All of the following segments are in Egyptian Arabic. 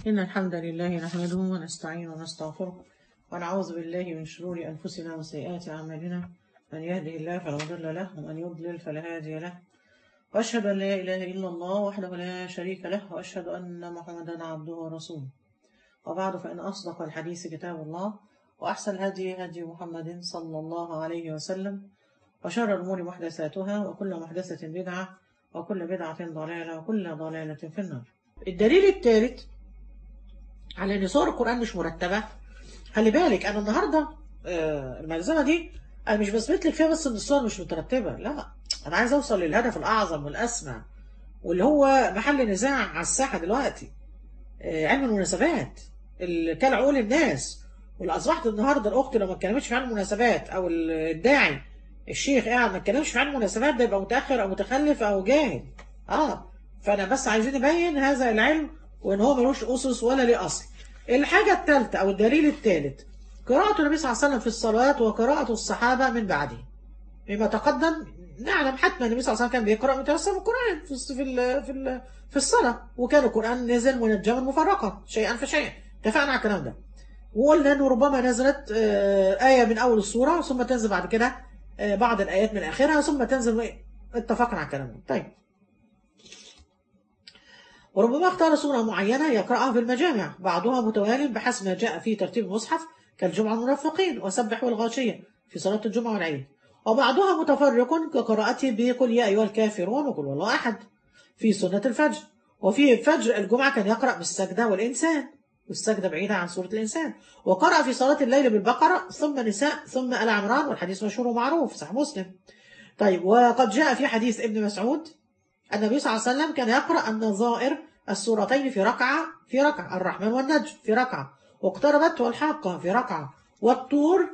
إن الحمد لله نحمده ونستعينه ونستغفره ونعوذ بالله من شرور أنفسنا وسيئات أعمالنا من يهده الله فلا مضل له ومن يضلل فلا هادي له وأشهد أن لا إله إلا الله وحده لا شريك له وأشهد أن محمدا عبده ورسوله وبعد فإن أصدق الحديث كتاب الله وأحسن الهدي هدي محمد صلى الله عليه وسلم وشر الأمور محدثاتها وكل محدثة بدعة وكل بدعة ضلالة وكل ضلالة في النار الدليل الثالث على ان سور القرآن مش مرتبة خلي بالك انا النهاردة آه، الملزمة دي انا مش بثبت لك فيها بس ان السور مش مترتبة لا انا عايز اوصل للهدف الاعظم والاسمى واللي هو محل نزاع على الساحة دلوقتي آه، علم المناسبات اللي كان عقول الناس واللي اصبحت النهارده الاخت لو ما اتكلمتش في علم المناسبات او الداعي الشيخ قاعد ما اتكلمش في علم المناسبات ده يبقى متاخر او متخلف او جاهل اه فانا بس عايزين نبين هذا العلم وان هو ملوش اسس ولا ليه اصل الحاجه الثالثه او الدليل الثالث قراءه النبي صلى الله عليه وسلم في الصلوات وقراءه الصحابه من بعده مما تقدم نعلم حتما النبي صلى الله عليه وسلم كان بيقرا متوسط القران في الص- في ال- في ال- في الصلاه وكان القران نزل منجما مفرقا شيئا فشيئا اتفقنا على الكلام ده وقلنا انه ربما نزلت آه، آية من أول السورة ثم تنزل بعد كده آه، بعض الآيات من آخرها ثم تنزل اتفقنا على الكلام ده طيب وربما اختار سورة معينة يقرأها في المجامع بعضها متوالي بحسب ما جاء في ترتيب المصحف كالجمعة المنافقين وسبح والغاشية في صلاة الجمعة والعيد وبعضها متفرق كقراءته بقل يا أيها الكافرون وقل والله أحد في سنة الفجر وفي فجر الجمعة كان يقرأ بالسجدة والإنسان والسجدة بعيدة عن سورة الإنسان وقرأ في صلاة الليل بالبقرة ثم نساء ثم آل عمران والحديث مشهور ومعروف صحيح مسلم طيب وقد جاء في حديث ابن مسعود أن النبي صلى الله عليه وسلم كان يقرأ النظائر السورتين في ركعة في ركعة الرحمن والنجم في ركعة واقتربت والحاقة في ركعة والطور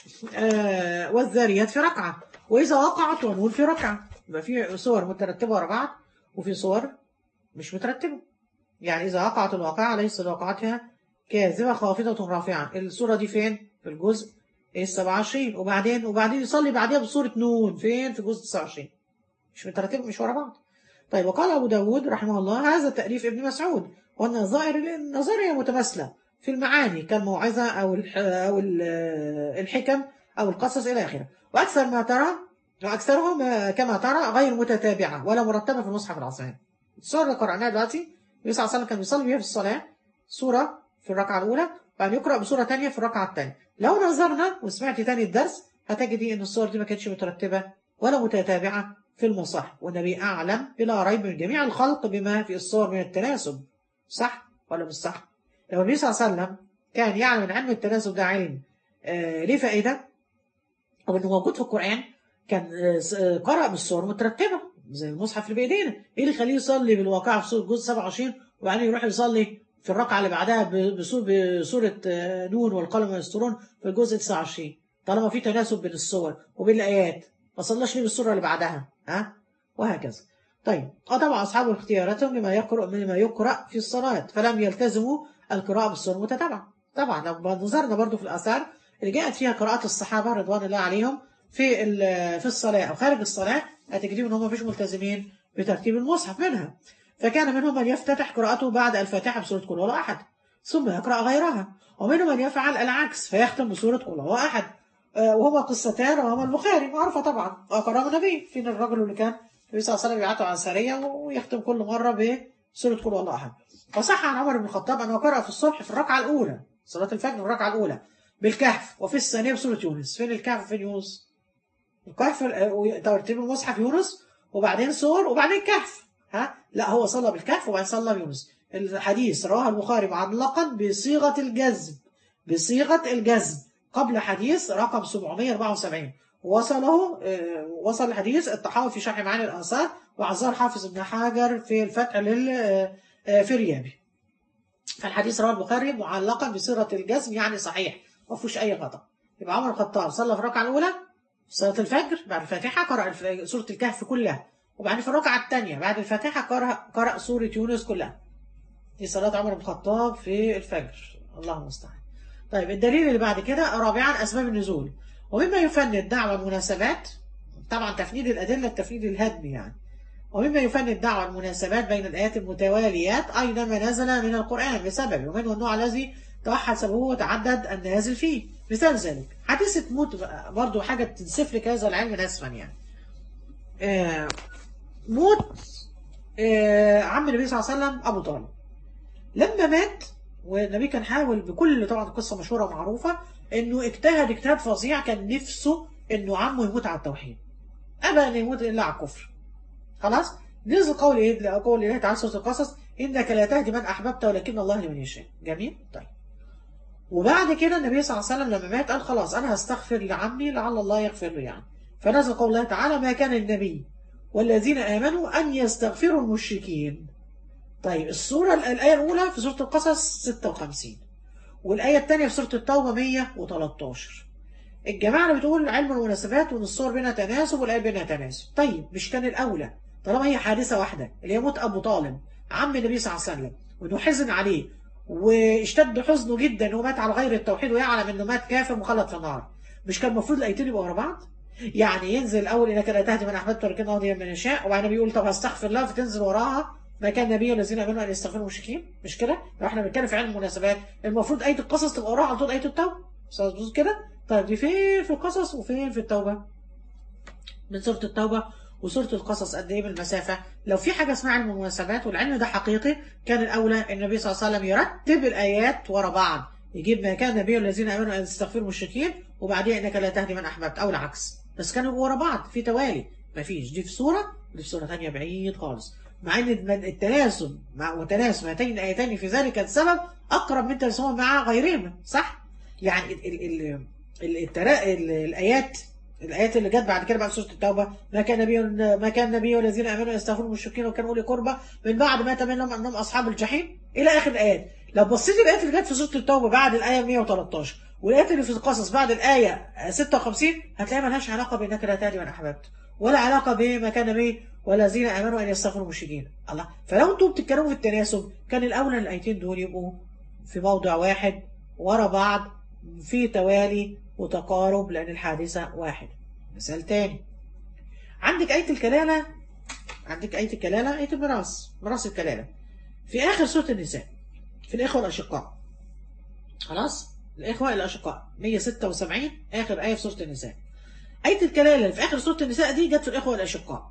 آه والذاريات في ركعة وإذا وقعت ونون في ركعة يبقى في صور مترتبة ورا بعض وفي صور مش مترتبة يعني إذا وقعت الواقعة ليس لوقعتها كاذبة خافضة رافعة الصورة دي فين؟ في الجزء السبعة وعشرين وبعدين وبعدين يصلي بعدها بصورة نون فين؟ في الجزء التسعة وعشرين مش مترتبة مش ورا بعض طيب وقال أبو داود رحمه الله هذا تأليف ابن مسعود والنظائر النظرية متماثلة في المعاني كالموعظة أو الح أو ال- الحكم أو القصص إلى آخره وأكثر ما ترى وأكثرهم كما ترى غير متتابعة ولا مرتبة في المصحف العثماني السورة اللي قرأناها دلوقتي النبي صلى الله عليه وسلم كان بيصلي بيها في الصلاة سورة في الركعة الأولى بعدين يقرأ بسورة تانية في الركعة الثانية لو نظرنا وسمعت تاني الدرس هتجدي إن السور دي ما كانتش مترتبة ولا متتابعة في المصحف والنبي أعلم بلا ريب من جميع الخلق بما في الصور من التناسب صح ولا مش صح؟ لو النبي صلى الله عليه وسلم كان يعلم ان علم التناسب ده علم آه ليه فائدة أو إنه موجود في القرآن كان آه س- آه، قرأ بالصور مترتبة زي المصحف اللي بإيدينا إيه اللي يخليه يصلي بالواقعة في سورة جزء 27 وبعدين يروح يصلي في الركعة اللي بعدها ب- بسو- بسورة آه، نون والقلم يسطرون في الجزء 29 طالما في تناسب بين الصور وبين الآيات ما صلاش ليه بالسورة اللي بعدها ها وهكذا طيب وطبعا أصحاب اختياراتهم لما يقرأ مما يقرأ في الصلاة فلم يلتزموا القراءة بالسور المتتابعة طبعا لو نظرنا برضو في الآثار اللي جاءت فيها قراءة الصحابة رضوان الله عليهم في ال- في الصلاة أو خارج الصلاة هتجدوا إن هم مفيش ملتزمين بترتيب المصحف منها فكان منهم من يفتتح قراءته بعد الفاتحة بسورة قل هو أحد ثم يقرأ غيرها ومنهم من يفعل العكس فيختم بسورة قل هو أحد آه، وهما قصتان وهما البخاري معروفة طبعا وقرأه النبي فين الرجل اللي كان النبي صلى الله عليه وسلم يبعته على سرية ويختم كل مرة بسورة قل هو الله أحد وصح عن عمر بن الخطاب أنه قرأ في الصبح في الركعة الأولى صلاة الفجر في الركعة الأولى بالكهف وفي الثانية بسورة يونس فين الكهف فين يونس الكهف آه، ترتيب المصحف يونس وبعدين سور وبعدين كهف ها لا هو صلى بالكهف وبعدين صلى بيونس الحديث رواه البخاري معلقا بصيغة الجزم بصيغة الجزم قبل حديث رقم 774 وصله آه، وصل الحديث الطحاوي في شرح معاني الآثار وعزار حافظ ابن حجر في الفتح لل آه، آه، في ريابي فالحديث رواه البخاري معلقا بصيغة الجزم يعني صحيح ما فيهوش أي غلط يبقى عمر الخطاب صلى في الركعة الأولى في صلاة الفجر بعد الفاتحة قرأ الف- سورة الكهف كلها وبعدين في الركعة الثانية بعد الفاتحة قرأ قرأ سورة يونس كلها دي صلاة عمر بن الخطاب في الفجر الله المستعان طيب الدليل اللي بعد كده رابعا أسباب النزول ومما يفند دعوة المناسبات طبعا تفنيد الأدلة التفنيد الهدمي يعني ومما يفند الدعوة المناسبات بين الآيات المتواليات أينما نزل من القرآن بسبب ومنه النوع الذي توحد سببه وتعدد النازل فيه مثال ذلك حادثة موت برضو حاجة تنسف لك هذا العلم نسفا يعني آه، موت آه، عم النبي صلى الله عليه وسلم أبو طالب لما مات والنبي كان حاول بكل طبعا قصة مشهورة ومعروفة انه اجتهد اجتهاد فظيع كان نفسه انه عمه يموت على التوحيد ابى ان يموت الا على الكفر خلاص نزل قول ايه قول الله تعالى سوره القصص انك لا تهدي من احببت ولكن الله لمن يشاء جميل طيب وبعد كده النبي صلى الله عليه وسلم لما مات قال خلاص انا هستغفر لعمي لعل الله يغفر له يعني فنزل قول الله تعالى ما كان النبي والذين امنوا ان يستغفروا المشركين طيب السورة الآية الأولى في سورة القصص 56 والآية الثانية في سورة التوبة 113 الجماعة اللي بتقول علم المناسبات وإن الصور بينها تناسب والآية بينها تناسب طيب مش كان الأولى طالما هي حادثة واحدة اللي هي موت أبو طالب عم النبي صلى الله عليه وسلم وإنه حزن عليه واشتد حزنه جدا إنه مات على غير التوحيد ويعلم إنه مات كافر مخلد في النار مش كان المفروض الآيتين يبقوا ورا بعض؟ يعني ينزل الأول إنك لا تهدي من أحببت ولكن الله من يشاء وبعدين بيقول طب هستغفر الله فتنزل وراها ما كان النبي الذين امنوا ان يستغفروا المشركين مش كده؟ لو احنا بنتكلم في علم المناسبات المفروض ايه القصص تبقى وراها على طول ايه التوبه مظبوط كده؟ طيب دي فين في القصص وفين في التوبه؟ من سوره التوبه وسوره القصص قد ايه بالمسافه؟ لو في حاجه اسمها علم المناسبات والعلم ده حقيقي كان الاولى النبي صلى الله عليه وسلم يرتب الايات ورا بعض يجيب ما كان النبي الذين امنوا ان يستغفروا المشركين وبعدين انك لا تهدي من احببت او العكس بس كانوا ورا بعض في توالي مفيش دي في سوره ودي في سوره ثانيه بعيد خالص مع ان التناسب مع وتناسب هاتين الايتين في ذلك السبب اقرب من تناسبهم مع غيرهما صح؟ يعني ال ال ال الترا... ال الايات الايات اللي جت بعد كده بعد سوره التوبه ما كان نبي ما كان نبي والذين امنوا يستغفروا المشركين وكانوا اولي قربى من بعد ما تبين انهم اصحاب الجحيم الى اخر الايات لو بصيت الايات اللي جت في سوره التوبه بعد الايه 113 والايات اللي في القصص بعد الايه 56 هتلاقيها ملهاش علاقه بانك لا تهدي من احببت ولا علاقه بما كان نبي والذين امنوا ان يستغفروا المشركين الله فلو انتم بتتكلموا في التناسب كان الاولى الايتين دول يبقوا في موضع واحد ورا بعض في توالي وتقارب لان الحادثه واحد مثال تاني عندك ايه الكلاله عندك ايه الكلاله ايه الميراث ميراث الكلاله في اخر سوره النساء في الاخوه الاشقاء خلاص الاخوه الاشقاء 176 اخر ايه في سوره النساء آية الكلالة اللي في آخر سورة النساء دي جت في الإخوة الأشقاء.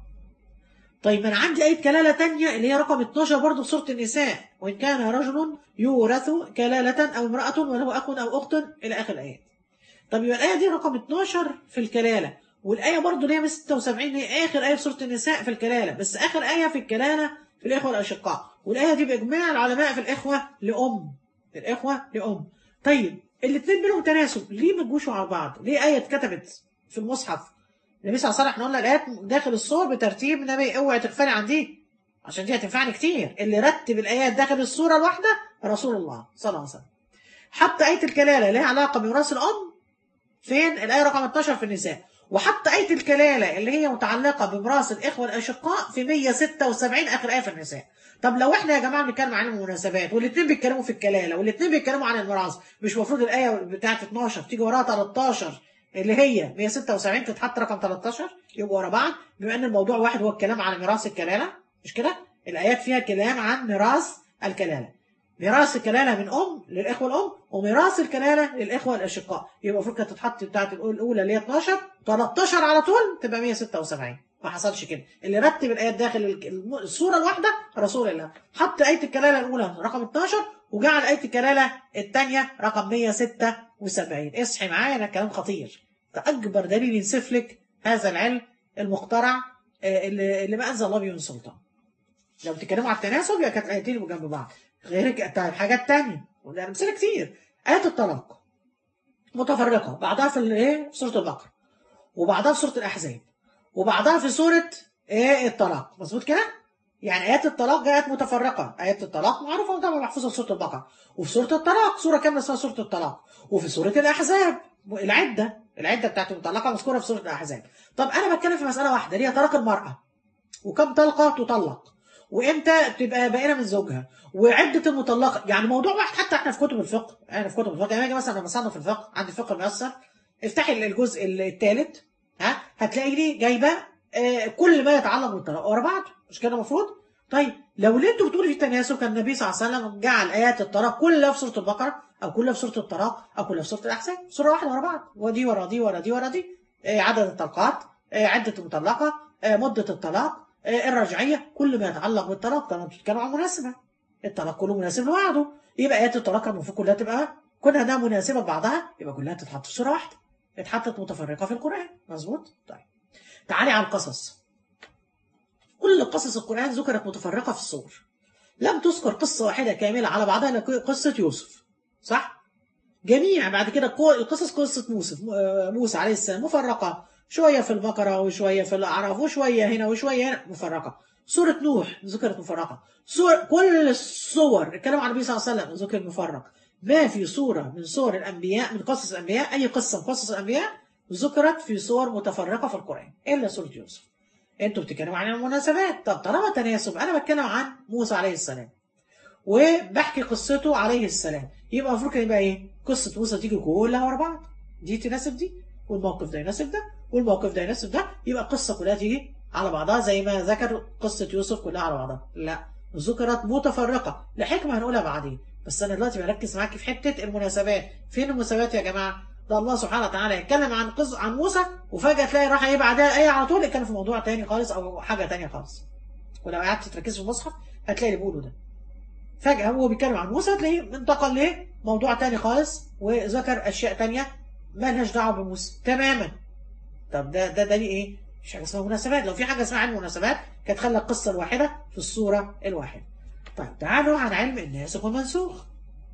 طيب أنا عندي آية كلالة تانية اللي هي رقم 12 برضه في سورة النساء وإن كان رجل يورث كلالة أو امرأة وله أخ أو أخت إلى آخر الآيات. طب يبقى الآية دي رقم 12 في الكلالة والآية برضه اللي هي 76 هي آخر آية في سورة النساء في الكلالة بس آخر آية في الكلالة في الإخوة الأشقاء والآية دي بإجماع العلماء في الإخوة لأم الإخوة لأم طيب الاثنين بينهم تناسب ليه ما تجوشوا على بعض؟ ليه آية اتكتبت في المصحف النبي صلى الله عليه وسلم احنا قلنا الايات داخل الصور بترتيب النبي اوعي تغفلي عن دي عشان دي هتنفعني كتير اللي رتب الايات داخل الصوره الواحده رسول الله صلى الله عليه وسلم حط ايه الكلاله لها علاقه بميراث الام فين الايه رقم 12 في النساء وحط ايه الكلاله اللي هي متعلقه بميراث الاخوه الاشقاء في 176 اخر ايه في النساء طب لو احنا يا جماعه بنتكلم عن المناسبات والاثنين بيتكلموا في الكلاله والاثنين بيتكلموا عن الميراث مش المفروض الايه بتاعت 12 تيجي وراها 13 اللي هي 176 تتحط رقم 13 يبقوا ورا بعض بما ان الموضوع واحد هو الكلام عن ميراث الكلاله مش كده؟ الايات فيها كلام عن ميراث الكلاله. ميراث الكلاله من ام للاخوه الام وميراث الكلاله للاخوه الاشقاء يبقى المفروض كانت تتحط بتاعت الاولى اللي هي 12 13 على طول تبقى 176 ما حصلش كده اللي رتب الايات داخل السوره الواحده رسول الله حط ايه الكلاله الاولى رقم 12 وجعل ايه الكلاله الثانيه رقم 176 اصحي معايا ده كلام خطير ده اكبر دليل ينسف لك هذا العلم المخترع اللي, اللي ما انزل الله به من سلطان لو بتتكلموا على التناسب يبقى كانت الايتين يبقوا جنب بعض غير حاجات تانية وده امثله كتير ايات الطلاق متفرقه بعضها في الايه في سوره البقره وبعضها في سوره الاحزاب وبعضها في سوره ايه الطلاق مظبوط كده يعني ايات الطلاق جاءت متفرقه ايات الطلاق معروفه طبعا محفوظه في سوره البقره وفي سوره الطلاق سوره كامله اسمها سوره الطلاق وفي سوره الاحزاب العده العده بتاعت المطلقه مذكوره في سوره الاحزاب طب انا بتكلم في مساله واحده اللي هي طلاق المراه وكم طلقه تطلق وامتى تبقى بائنه من زوجها وعده المطلقه يعني موضوع واحد حتى احنا في كتب الفقه انا في كتب الفقه يعني اجي مثلا لما اصنف الفقه عندي الفقه الميسر افتحي الجزء الثالث ها هتلاقي لي جايبه آه كل ما يتعلق بالطلاق ورا بعض مش كده المفروض طيب لو اللي انتوا بتقولوا في تناسب كان النبي صلى الله عليه وسلم جعل ايات الطلاق كلها في سوره البقره او كلها في سوره الطلاق او كلها في سوره الاحزاب سوره واحده ورا بعض ودي ورا دي ورا دي ورا دي آه، عدد الطلقات آه، عده المطلقه آه، مده الطلاق آه، الرجعيه كل ما يتعلق بالطلاق طبعا بتتكلم عن مناسبه الطلاق كله مناسب لبعضه يبقى ايات الطلاق المفروض كلها تبقى كونها انها مناسبه لبعضها يبقى كلها تتحط في سوره واحده اتحطت متفرقه في القران مظبوط طيب تعالي على القصص كل قصص القرآن ذكرت متفرقة في الصور لم تذكر قصة واحدة كاملة على بعضها إلا قصة يوسف صح؟ جميع بعد كده كو- القصص قصة موسى موسى عليه السلام مفرقة شوية في البقرة وشوية في الأعراف وشوية هنا وشوية هنا مفرقة سورة نوح ذكرت مفرقة سور كل الصور الكلام عن النبي صلى الله عليه وسلم ذكر مفرق ما في سورة من سور الأنبياء من قصص الأنبياء أي قصة من قصص الأنبياء ذكرت في سور متفرقة في القرآن إلا سورة يوسف انتوا بتتكلموا عن المناسبات طب طالما تناسب انا بتكلم عن موسى عليه السلام وبحكي قصته عليه السلام يبقى المفروض كان يبقى ايه قصه موسى تيجي كلها ورا بعض دي تناسب دي والموقف ده يناسب ده والموقف ده يناسب ده يبقى القصه كلها تيجي على بعضها زي ما ذكر قصه يوسف كلها على بعضها لا ذكرت متفرقه لحكمه هنقولها بعدين بس انا دلوقتي بركز معاكي في حته المناسبات فين المناسبات يا جماعه ده الله سبحانه وتعالى يتكلم عن قصة عن موسى وفجأة تلاقي راح ايه بعدها ايه على طول يتكلم في موضوع تاني خالص او حاجة تانية خالص ولو قعدت تركز في المصحف هتلاقي اللي بيقوله ده فجأة هو بيتكلم عن موسى تلاقيه انتقل ليه موضوع تاني خالص وذكر اشياء تانية ما لهاش دعوة بموسى تماما طب ده ده دليل ايه؟ مش حاجة اسمها مناسبات لو في حاجة اسمها علم مناسبات كانت خلى القصة الواحدة في الصورة الواحدة طيب تعالوا عن علم الناسخ والمنسوخ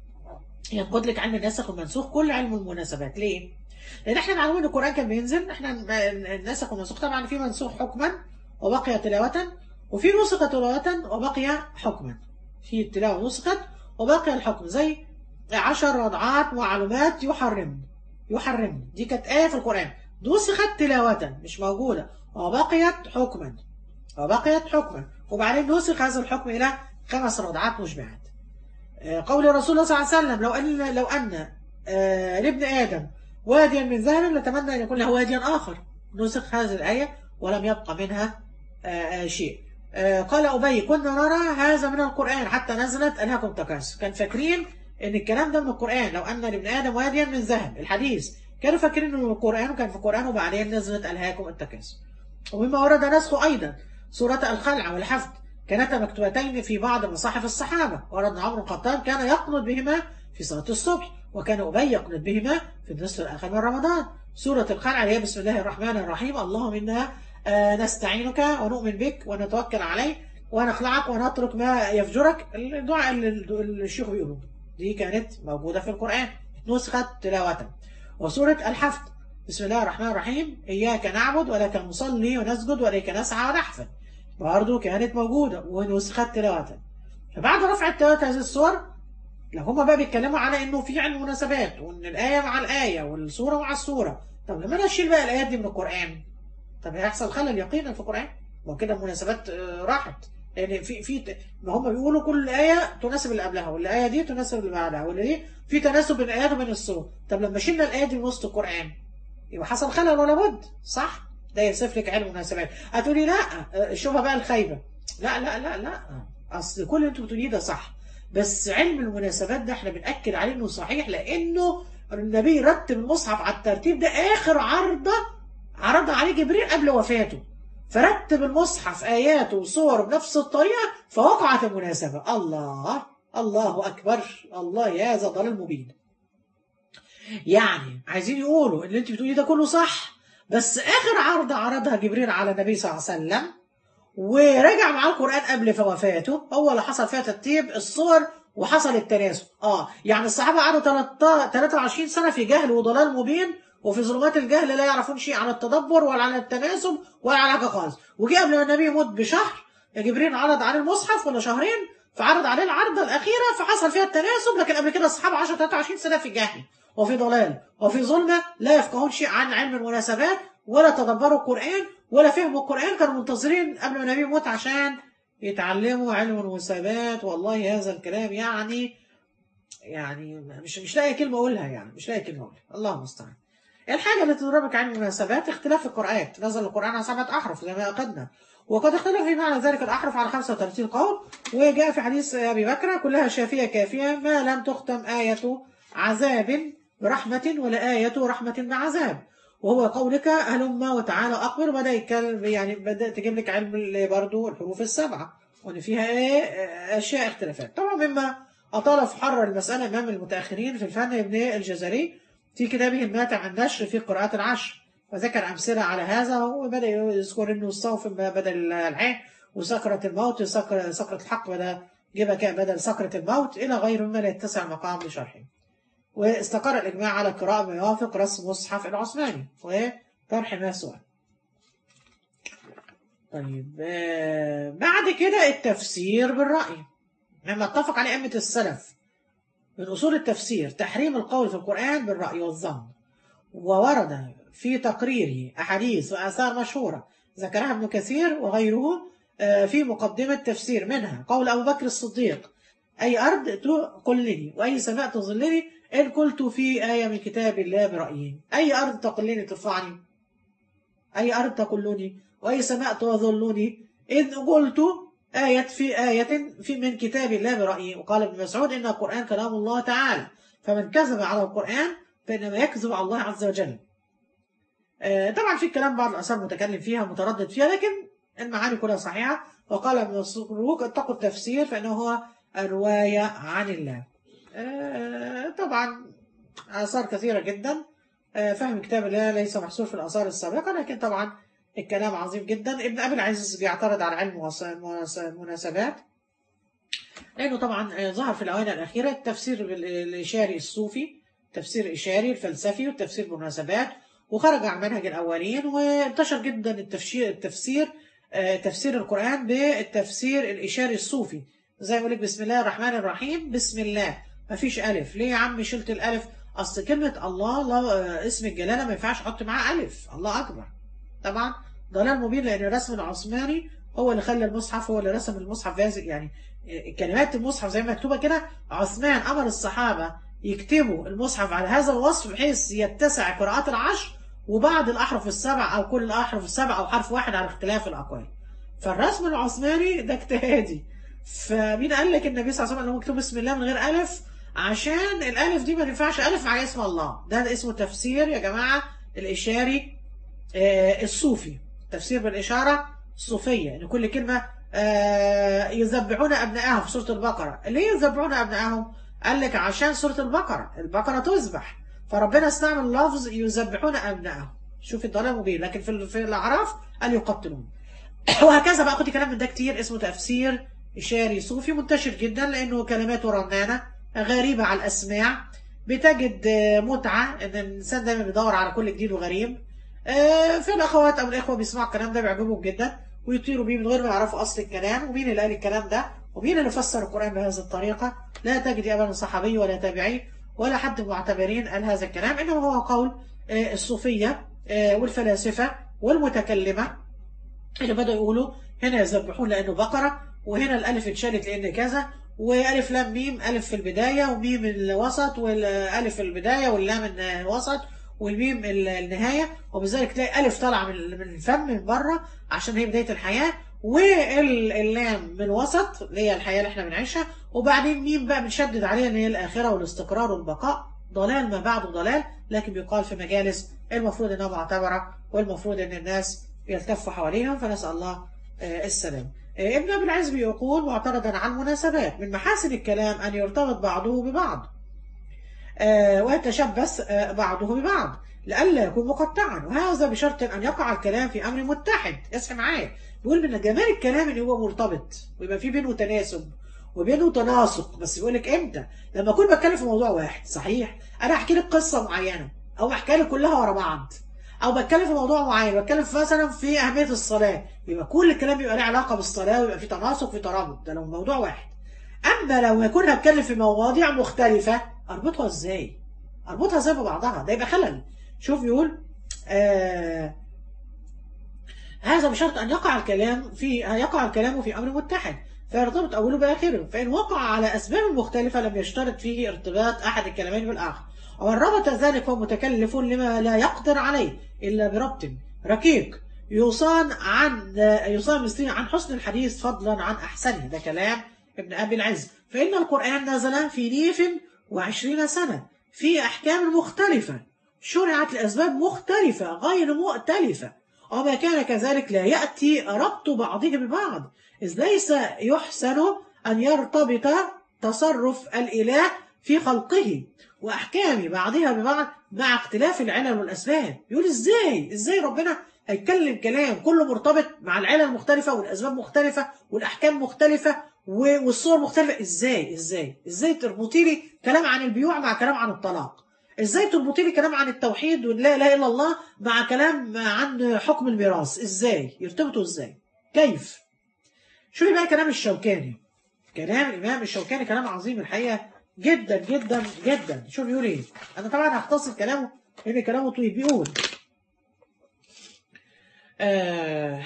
ينقد لك علم الناسخ والمنسوخ كل علم المناسبات ليه؟ لان احنا معلومين ان القران كان بينزل احنا الناسخ والمنسوخ طبعا في منسوخ حكما وبقي تلاوة وفي نسخ تلاوة وبقي حكما في التلاوة نسخت وبقي الحكم زي عشر رضعات معلومات يحرم يحرم دي كانت آية في القرآن نسخت تلاوة مش موجودة وبقيت حكما وبقيت حكما وبعدين نسخ هذا الحكم إلى خمس رضعات مشبعات آه، قول الرسول صلى الله عليه وسلم لو أن لو أن آه، لابن آدم واديا من ذهب لتمنى أن يكون له واديا آخر نسخ هذه الآية ولم يبقى منها آه، آه، شيء آه، قال أبي كنا نرى هذا من القرآن حتى نزلت ألهاكم تكاثر كان فاكرين ان الكلام ده من القرآن لو أن لابن آدم واديا من ذهب الحديث كانوا فاكرين انه من القرآن وكان في القرآن وبعدين نزلت ألهاكم التكاثر ومما ورد نسخه أيضا سورة الخلع والحفظ كانتا مكتوبتين في بعض مصاحف الصحابة ورد عمرو الخطاب كان يقنط بهما في صلاة الصبح وكان أبي يقنط بهما في النصف الآخر من رمضان سورة الخلع هي بسم الله الرحمن الرحيم اللهم إنا آه، نستعينك ونؤمن بك ونتوكل عليك ونخلعك ونترك ما يفجرك الدعاء اللي اللي الشيخ بيقوله دي كانت موجودة في القرآن نسخت تلاوة وسورة الحفظ بسم الله الرحمن الرحيم إياك نعبد ولك نصلي ونسجد وإليك نسعى ونحفظ برضه كانت موجودة ونسخت تلاوة فبعد رفع التلاوة هذه الصور لو هما بقى بيتكلموا على انه في علم مناسبات وان الايه مع الايه والسوره مع السوره طب لما انا اشيل بقى الايات دي من القران طب هيحصل خلل يقينا في القران ما كده المناسبات آه، راحت لان في في ما هم بيقولوا كل ايه تناسب اللي قبلها والايه دي تناسب اللي بعدها واللي دي في تناسب بين الايات وبين السور طب لما شلنا الايه دي من وسط القران يبقى حصل خلل ولا بد صح ده يصف لك علم مناسبات هتقولي لا آه، شوفها بقى الخايبه لا لا لا لا اصل كل اللي انتوا بتقوليه ده صح بس علم المناسبات ده احنا بنأكد عليه انه صحيح لانه النبي رتب المصحف على الترتيب ده اخر عرضه عرضها عليه جبريل قبل وفاته فرتب المصحف اياته وصوره بنفس الطريقه فوقعت المناسبه الله الله اكبر الله يا هذا ضلال مبين يعني عايزين يقولوا اللي انت بتقوليه ده كله صح بس اخر عرض عرضها جبريل على النبي صلى الله عليه وسلم ورجع معاه القرآن قبل وفاته هو اللي حصل فيها ترتيب الصور وحصل التناسب اه يعني الصحابة قعدوا 23 سنة في جهل وضلال مبين وفي ظلمات الجهل لا يعرفون شيء عن التدبر ولا عن التناسب ولا عن حاجة خالص وجي قبل ما النبي يموت بشهر جبريل عرض عليه المصحف ولا شهرين فعرض عليه العرضة الأخيرة فحصل فيها التناسب لكن قبل كده الصحابة 10 23 سنة في جهل وفي ضلال وفي ظلمة لا يفقهون شيء عن علم المناسبات ولا تدبروا القرآن ولا فهموا القرآن كانوا منتظرين قبل ما النبي يموت عشان يتعلموا علم المناسبات والله هذا الكلام يعني يعني مش مش لاقي كلمة أقولها يعني مش لاقي كلمة أقولها الله المستعان الحاجة اللي تضربك عن المناسبات اختلاف القراءات نزل القرآن على سبعة أحرف زي ما أخذنا وقد اختلف في معنى ذلك الأحرف على 35 قول وجاء في حديث أبي بكر كلها شافية كافية ما لم تختم آية عذاب برحمة ولا آية رحمة بعذاب وهو قولك هلم وتعالى أقبل بدأ يتكلم يعني بدأ تجيب لك علم برضه الحروف السبعة وإن فيها إيه أشياء اختلافات طبعا مما أطال في حرر المسألة أمام المتأخرين في الفن ابن الجزري في كتابه الماتع عن النشر في قراءات العشر وذكر أمثلة على هذا وبدأ يذكر أنه الصوف بدل العين وسكرة الموت وسكرة سكرة الحق بدل جيبها كان بدل سكرة الموت إلى غير مما لا يتسع المقام لشرحه واستقر الإجماع على قراءة ما يوافق رسم مصحف العثماني وطرح ما سؤال طيب آه، بعد كده التفسير بالرأي مما اتفق عليه أئمة السلف من أصول التفسير تحريم القول في القرآن بالرأي والظن وورد في تقريره أحاديث وآثار مشهورة ذكرها ابن كثير وغيره آه، في مقدمة تفسير منها قول أبو بكر الصديق أي أرض تقلني وأي سماء تظلني إن قلت في آية من كتاب الله برأيي أي أرض تقلني ترفعني أي أرض تقلني وأي سماء تظلني إن قلت آية في آية في من كتاب الله برأيي وقال ابن مسعود إن القرآن كلام الله تعالى فمن كذب على القرآن فإنما يكذب على الله عز وجل آه، طبعا في كلام بعض الآثار متكلم فيها متردد فيها لكن المعاني كلها صحيحة وقال ابن مسروق اتقوا التفسير فإنه هو الرواية عن الله آه، طبعا آثار كثيرة جدا آه، فهم كتاب الله ليس محصور في الآثار السابقة لكن طبعا الكلام عظيم جدا ابن أبي العزيز بيعترض على علم المواس- المواس- المناسبات لأنه طبعا آه، ظهر في الآونة الأخيرة التفسير بال- الإشاري الصوفي تفسير الإشاري الفلسفي والتفسير بالمناسبات وخرج عن منهج الأولين وانتشر جدا التفسير التفسير آه، تفسير القرآن بالتفسير الإشاري الصوفي زي ما يقول لك بسم الله الرحمن الرحيم بسم الله ما فيش ألف ليه يا عم شلت الألف أصل كلمة الله الله آه، اسم الجلالة ما ينفعش أحط معاه ألف الله أكبر طبعا ضلال مبين لأن الرسم العثماني هو اللي خلى المصحف هو اللي رسم المصحف بهذه يعني آه، كلمات المصحف زي ما مكتوبة كده عثمان أمر الصحابة يكتبوا المصحف على هذا الوصف بحيث يتسع قراءات العشر وبعد الأحرف السبع أو كل الأحرف السبع أو حرف واحد على اختلاف الأقوال فالرسم العثماني ده اجتهادي فمين قال لك النبي صلى الله عليه وسلم انه مكتوب بسم الله من غير ألف عشان الألف دي ما ينفعش ألف مع اسم الله ده اسمه تفسير يا جماعة الإشاري آه، الصوفي تفسير بالإشارة الصوفية إن كل كلمة آه، يذبحون أبنائهم في سورة البقرة ليه يذبحون أبنائهم؟ قال لك عشان سورة البقرة البقرة تذبح فربنا استعمل لفظ يذبحون أبنائهم شوف الضلال مبين لكن في في الأعراف قال يقتلون وهكذا بقى خدي كلام من ده كتير اسمه تفسير إشاري صوفي منتشر جدا لأنه كلماته رنانة غريبة على الأسماع بتجد آه، متعة إن الإنسان دايما بيدور على كل جديد وغريب آه، في الأخوات أو الإخوة بيسمعوا الكلام ده بيعجبهم جدا ويطيروا بيه من غير ما يعرفوا أصل الكلام ومين اللي قال الكلام ده ومين اللي فسر القرآن بهذه الطريقة لا تجد أبدا صحابي ولا تابعي ولا حد معتبرين قال هذا الكلام إنما هو قول آه، الصوفية آه، والفلاسفة والمتكلمة اللي بدأوا يقولوا هنا يذبحون لأنه بقرة وهنا الألف اتشالت لأن كذا وألف لام ميم ألف في البداية وميم الوسط والألف في البداية واللام الوسط والميم النهاية وبذلك تلاقي ألف طالعة من من الفم من بره عشان هي بداية الحياة واللام من الوسط اللي هي الحياة اللي احنا بنعيشها وبعدين ميم بقى بنشدد عليها ان هي الآخرة والاستقرار والبقاء ضلال ما بعده ضلال لكن بيقال في مجالس المفروض انها معتبرة والمفروض ان الناس يلتفوا حواليهم فنسأل الله آه، السلام آه، ابن ابي العز بيقول معترضا على المناسبات من محاسن الكلام ان يرتبط بعضه ببعض آه، ويتشبث آه، بعضه ببعض لئلا يكون مقطعا وهذا بشرط ان يقع الكلام في امر متحد اصحى معايا بيقول من جمال الكلام ان هو مرتبط ويبقى في بينه تناسب وبينه تناسق بس بيقول لك امتى لما اكون بتكلم في موضوع واحد صحيح انا احكي لك قصه معينه او احكي لك كلها ورا بعض او بتكلم في موضوع معين بتكلم في مثلا في اهميه الصلاه يبقى كل الكلام يبقى له علاقه بالصلاه ويبقى في تناسق في ترابط ده لو موضوع واحد اما لو يكون هتكلم في مواضيع مختلفه اربطها ازاي اربطها ازاي ببعضها ده يبقى خلل شوف يقول آه هذا بشرط ان يقع الكلام في يقع الكلام في امر متحد فيرتبط أوله بآخره فإن وقع على أسباب مختلفة لم يشترط فيه ارتباط أحد الكلمين بالآخر ومن ربط ذلك هو متكلف لما لا يقدر عليه إلا بربط ركيك يصان عن يصان مسلم عن حسن الحديث فضلا عن أحسنه ده كلام ابن أبي العز فإن القرآن نزل في نيف وعشرين سنة في أحكام مختلفة شرعت لأسباب مختلفة غير مؤتلفة وما كان كذلك لا يأتي ربط بعضه ببعض إذ ليس يحسن أن يرتبط تصرف الإله في خلقه وأحكام بعضها ببعض مع اختلاف العلل والأسباب يقول إزاي إزاي ربنا هيتكلم كلام كله مرتبط مع العلل المختلفة والأسباب مختلفة والأحكام مختلفة والصور مختلفة إزاي إزاي إزاي تربطي لي كلام عن البيوع مع كلام عن الطلاق ازاي تربطي لي كلام عن التوحيد ولا اله الا الله مع كلام عن حكم الميراث ازاي يرتبطوا ازاي كيف شوفي بقى كلام الشوكاني كلام الامام الشوكاني كلام عظيم الحقيقه جدا جدا جدا شوف بيقول ايه انا طبعا هختصر كلامه لان كلامه طويل بيقول آه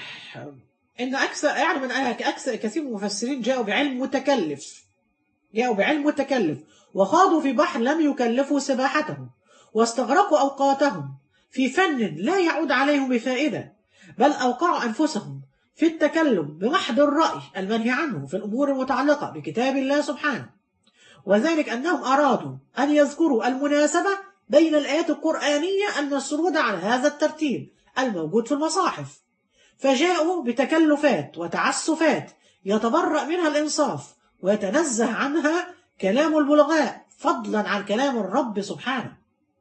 ان اكثر يعلم ان اكثر كثير من المفسرين جاءوا بعلم متكلف جاءوا بعلم متكلف وخاضوا في بحر لم يكلفوا سباحتهم واستغرقوا أوقاتهم في فن لا يعود عليهم بفائدة بل أوقعوا أنفسهم في التكلم بمحض الرأي المنهي عنه في الأمور المتعلقة بكتاب الله سبحانه وذلك أنهم أرادوا أن يذكروا المناسبة بين الآيات القرآنية المسرودة على هذا الترتيب الموجود في المصاحف فجاءوا بتكلفات وتعسفات يتبرأ منها الإنصاف ويتنزه عنها كلام البلغاء فضلا عن كلام الرب سبحانه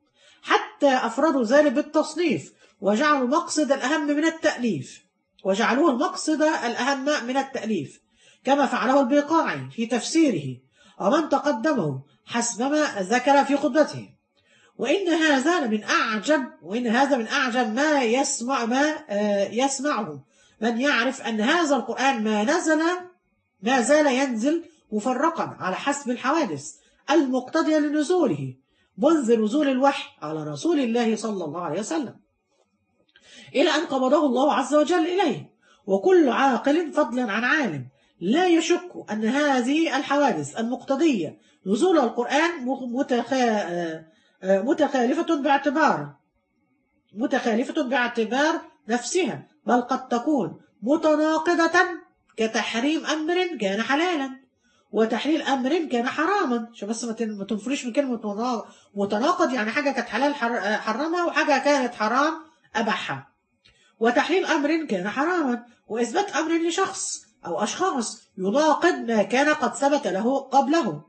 حتى أفردوا ذلك بالتصنيف وجعلوا المقصد الأهم من التأليف وجعلوه المقصد الأهم من التأليف كما فعله البيقاعي في تفسيره ومن تقدمه حسب ما ذكر في خطبته وإن هذا من أعجب وإن هذا من أعجب ما يسمع ما يسمعه من يعرف أن هذا القرآن ما نزل ما زال ينزل مفرقا على حسب الحوادث المقتضية لنزوله منذ نزول الوحي على رسول الله صلى الله عليه وسلم إلى أن قبضه الله عز وجل إليه وكل عاقل فضلا عن عالم لا يشك أن هذه الحوادث المقتضية نزول القرآن متخا... متخالفة باعتبار متخالفة باعتبار نفسها بل قد تكون متناقضة كتحريم أمر كان حلالا وتحليل امر كان حراما عشان بس ما تنفريش من كلمه متناقض يعني حاجه كانت حلال حرمها وحاجه كانت حرام اباحها وتحليل امر كان حراما واثبات امر لشخص او اشخاص يناقض ما كان قد ثبت له قبله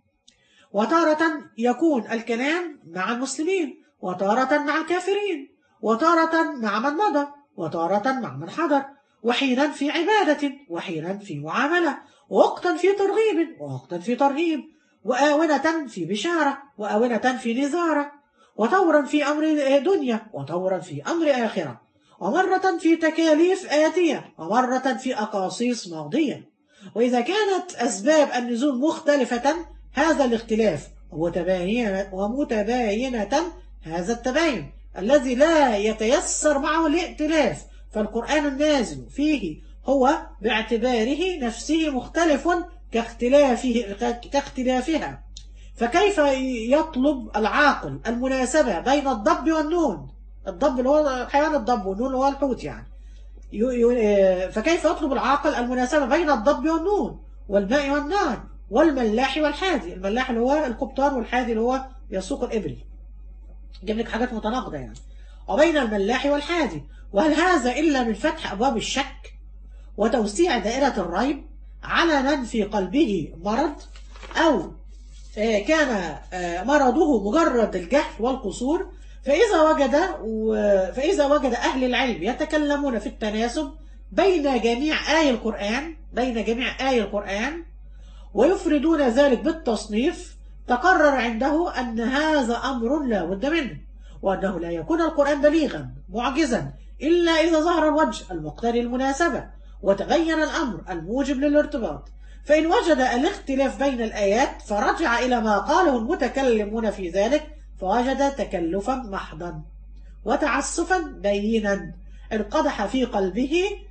وتارة يكون الكلام مع المسلمين وتارة مع الكافرين وتارة مع من مضى وتارة مع من حضر وحينا في عبادة وحينا في معاملة ووقتا في ترغيب ووقتا في ترهيب وآونة في بشارة وآونة في نزارة وطورا في أمر دنيا وطورا في أمر آخرة ومرة في تكاليف آتية ومرة في أقاصيص ماضية وإذا كانت أسباب النزول مختلفة هذا الاختلاف ومتباينة, ومتباينة هذا التباين الذي لا يتيسر معه الائتلاف فالقرآن النازل فيه هو باعتباره نفسه مختلف كاختلافه كاختلافها فكيف يطلب العاقل المناسبة بين الضب والنون الضب اللي هو حيوان الضب والنون اللي هو الحوت يعني فكيف يطلب العاقل المناسبة بين الضب والنون والماء والنار والملاح والحادي الملاح اللي هو القبطان والحادي اللي هو يسوق الإبل جاب لك حاجات متناقضة يعني وبين الملاح والحادي وهل هذا إلا من فتح أبواب الشك وتوسيع دائرة الريب على من في قلبه مرض أو كان مرضه مجرد الجهل والقصور فإذا وجد فإذا وجد أهل العلم يتكلمون في التناسب بين جميع آي القرآن بين جميع آي القرآن ويفردون ذلك بالتصنيف تقرر عنده أن هذا أمر لا بد منه وأنه لا يكون القرآن بليغا معجزا إلا إذا ظهر الوجه المقتضي المناسبة وتغير الأمر الموجب للارتباط فإن وجد الاختلاف بين الآيات فرجع إلى ما قاله المتكلمون في ذلك فوجد تكلفا محضا وتعسفا بينا انقدح في قلبه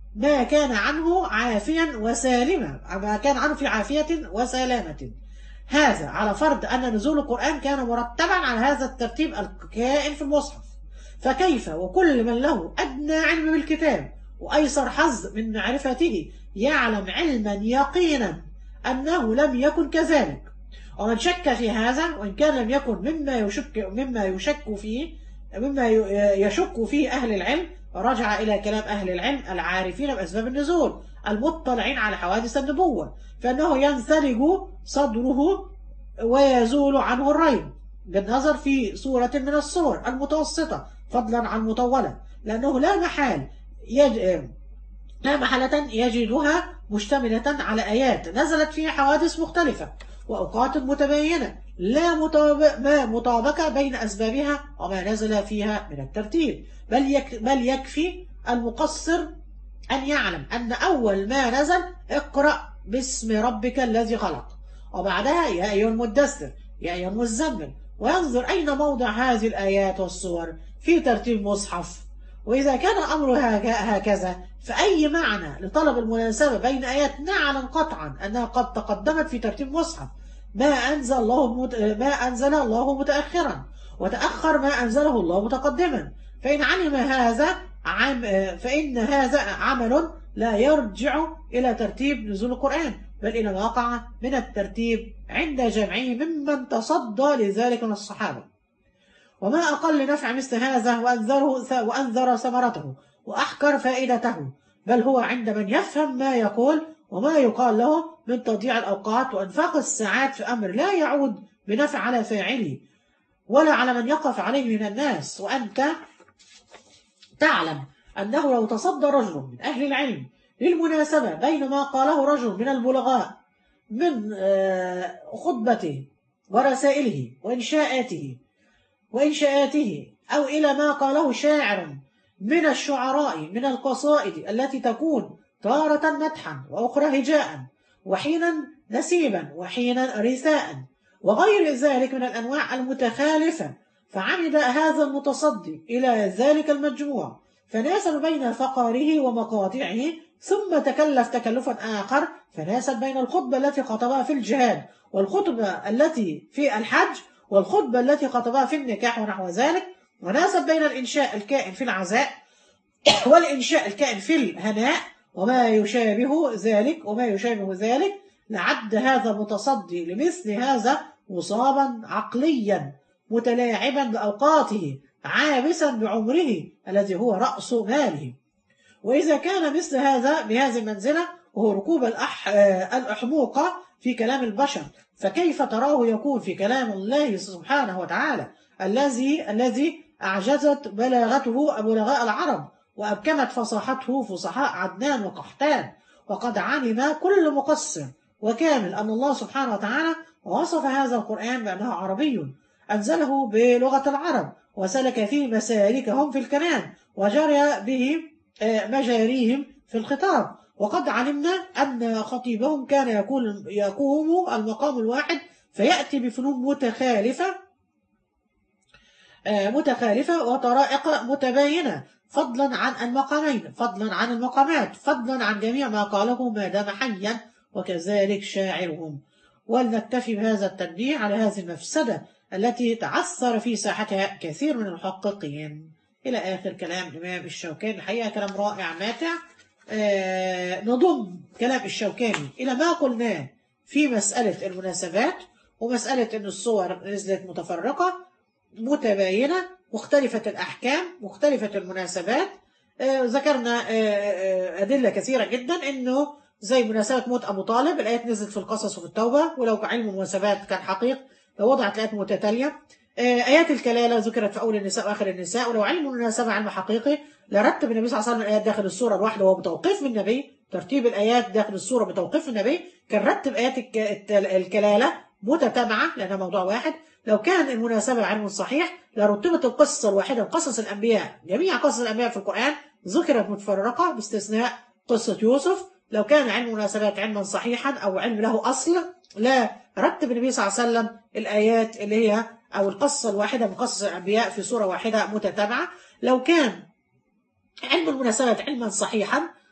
ما كان عنه عافيا وسالما ما كان عنه في عافية وسلامة هذا على فرض أن نزول القرآن كان مرتبا على هذا الترتيب الكائن في المصحف فكيف وكل من له أدنى علم بالكتاب وأيسر حظ من معرفته يعلم علما يقينا أنه لم يكن كذلك ومن شك في هذا وإن كان لم يكن مما يشك مما يشك فيه مما يشك فيه أهل العلم رجع إلى كلام أهل العلم العارفين بأسباب النزول المطلعين على حوادث النبوة فإنه ينثلج صدره ويزول عنه الريب بالنظر في سورة من الصور المتوسطة فضلا عن المطولة لأنه لا محال يج... لا محالة يجدها مشتملة على آيات نزلت فيها حوادث مختلفة وأوقات متباينة لا مطابق ما مطابقة بين أسبابها وما نزل فيها من الترتيب بل, يك بل يكفي المقصر أن يعلم أن أول ما نزل اقرأ باسم ربك الذي خلق وبعدها يا أيها المدثر يا أيها المزمل وينظر أين موضع هذه الآيات والصور في ترتيب مصحف وإذا كان الأمر هكذا فأي معنى لطلب المناسبة بين آيات نعلم قطعا أنها قد تقدمت في ترتيب مصحف ما أنزل الله مت... ما أنزل الله متأخرا وتأخر ما أنزله الله متقدما فإن علم هذا عم... فإن هذا عمل لا يرجع إلى ترتيب نزول القرآن بل إلى ما وقع من الترتيب عند جمعه ممن تصدى لذلك من الصحابة وما أقل نفع مثل هذا وأنذره وأنذر ثمرته وأحكر فائدته بل هو عند من يفهم ما يقول وما يقال له من تضييع الأوقات وإنفاق الساعات في أمر لا يعود بنفع على فاعله ولا على من يقف عليه من الناس وأنت تعلم أنه لو تصدى رجل من أهل العلم للمناسبة بين ما قاله رجل من البلغاء من خطبته ورسائله وإنشاءاته وإنشاءاته أو إلى ما قاله شاعر من الشعراء من القصائد التي تكون تارة مدحا وأخرى هجاء وحينا نسيبا وحينا رثاء وغير ذلك من الأنواع المتخالفة فعمد هذا المتصدي إلى ذلك المجموع فناسب بين فقاره ومقاطعه ثم تكلف تكلفا آخر فناسب بين الخطبة التي خطبها في الجهاد والخطبة التي في الحج والخطبة التي خطبها في النكاح ونحو ذلك وناسب بين الإنشاء الكائن في العزاء والإنشاء الكائن في الهناء وما يشابه ذلك وما يشابه ذلك لعد هذا متصدي لمثل هذا مصابا عقليا متلاعبا بأوقاته عابسا بعمره الذي هو رأس ماله وإذا كان مثل هذا بهذه المنزلة وهو ركوب الأح... الأحموقة في كلام البشر فكيف تراه يكون في كلام الله سبحانه وتعالى الذي الذي أعجزت بلاغته بلغاء العرب وأبكمت فصاحته فصحاء عدنان وقحتان وقد علم كل مقصر وكامل أن الله سبحانه وتعالى وصف هذا القرآن بأنه عربي أنزله بلغة العرب وسلك فيه مسالكهم في الكلام وجرى به مجاريهم في الخطاب وقد علمنا أن خطيبهم كان يقول يقوم المقام الواحد فيأتي بفنون متخالفة متخالفة وطرائق متباينة فضلا عن المقامين فضلا عن المقامات فضلا عن جميع ما قاله ما دام حيا وكذلك شاعرهم ولنكتفي بهذا التنبيه على هذه المفسدة التي تعثر في ساحتها كثير من المحققين إلى آخر كلام الإمام الشوكاني الحقيقة كلام رائع ماتع آه نضم كلام الشوكاني إلى ما قلناه في مسألة المناسبات ومسألة أن الصور نزلت متفرقة متباينة مختلفة الأحكام مختلفة المناسبات آه ذكرنا آه أدلة كثيرة جدا أنه زي مناسبة موت أبو طالب الآيات نزلت في القصص وفي التوبة ولو علم المناسبات كان حقيق لو وضعت الآيات متتالية آيات الكلالة ذكرت في أول النساء وآخر النساء ولو علم المناسبة علم حقيقي لرتب النبي صلى الله عليه وسلم الآيات داخل السورة الواحدة وهو بتوقيف من النبي ترتيب الآيات داخل السورة بتوقيف النبي كان رتب آيات الكلالة متتابعة لأنها موضوع واحد لو كان المناسبة علم صحيح لرتبت القصة الواحدة قصص الأنبياء جميع قصص الأنبياء في القرآن ذكرت متفرقة باستثناء قصة يوسف لو كان علم المناسبات علما صحيحا أو علم له أصل لا رتب النبي صلى الله عليه وسلم الآيات اللي هي أو القصة الواحدة من قصص الأنبياء في صورة واحدة متتابعة لو كان علم المناسبات علما صحيحا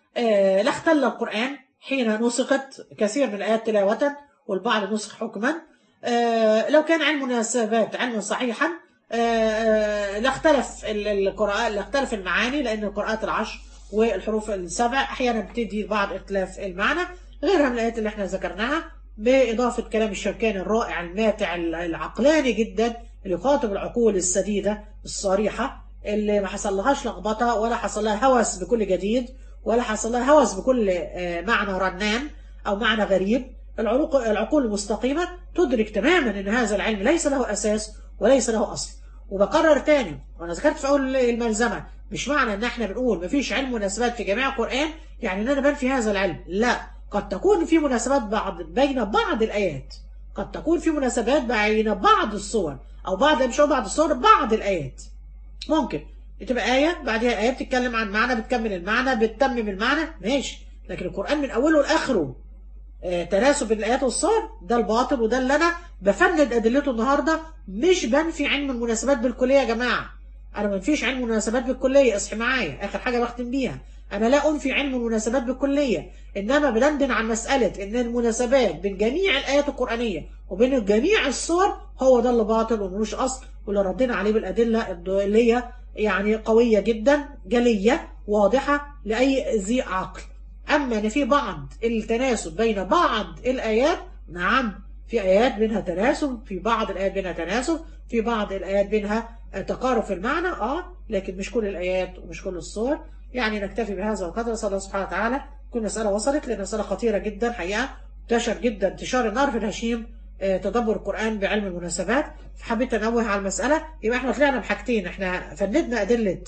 آه، لا اختل القرآن حين نسخت كثير من الآيات تلاوة والبعض نسخ حكما آه، لو كان علم مناسبات علما صحيحا آه، آه، لاختلف ال- القراءات لاختلف المعاني لأن القراءات العشر والحروف السبع أحيانا بتدي بعض اختلاف المعنى غيرها من الآيات اللي احنا ذكرناها بإضافة كلام الشركاني الرائع الماتع العقلاني جدا اللي يخاطب العقول السديدة الصريحة اللي ما حصل لهاش لخبطة ولا حصل لها هوس بكل جديد ولا حصل لها هوس بكل آه، معنى رنان أو معنى غريب العروق العقول المستقيمة تدرك تماما أن هذا العلم ليس له أساس وليس له أصل وبكرر تاني وأنا ذكرت في أول الملزمة مش معنى أن احنا بنقول مفيش علم مناسبات في جميع القرآن يعني أن أنا بنفي هذا العلم لا قد تكون في مناسبات بعض بين بعض الآيات قد تكون في مناسبات بين بعض الصور أو بعض مش هقول بعض الصور بعض الآيات ممكن تبقى آية بعدها آية بتتكلم عن معنى بتكمل المعنى بتتمم المعنى ماشي لكن القرآن من أوله لآخره آه، تناسب بين الآيات والصور ده الباطل وده اللي أنا بفند أدلته النهاردة مش بنفي علم المناسبات بالكلية يا جماعة أنا ما بنفيش علم المناسبات بالكلية اصحي معايا آخر حاجة بختم بيها أنا لا أنفي علم المناسبات بالكلية إنما بندن عن مسألة إن المناسبات بين جميع الآيات القرآنية وبين جميع الصور هو ده اللي باطل وملوش أصل واللي ردينا عليه بالأدلة اللي هي يعني قوية جدا جلية واضحة لأي ذي عقل أما أن في بعض التناسب بين بعض الآيات نعم في آيات بينها تناسب في بعض الآيات بينها تناسب في بعض الآيات بينها تقارب في المعنى آه لكن مش كل الآيات ومش كل الصور يعني نكتفي بهذا القدر صلى الله سبحانه وتعالى كل مسألة وصلت لأن مسألة خطيرة جدا حقيقة انتشر جدا انتشار النار في الهشيم آه، تدبر القرآن بعلم المناسبات فحبيت أنوه على المسألة يبقى احنا طلعنا بحاجتين احنا فندنا أدلة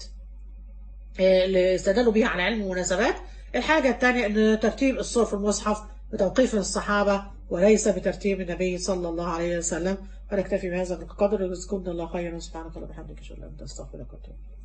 آه، اللي استدلوا بيها على علم المناسبات الحاجة الثانية أن ترتيب الصور في المصحف بتوقيف الصحابة وليس بترتيب النبي صلى الله عليه وسلم ونكتفي بهذا القدر جزاكم الله خيرا سبحانك اللهم وبحمدك اشهد ان لا اله الا انت استغفرك واتوب إليك.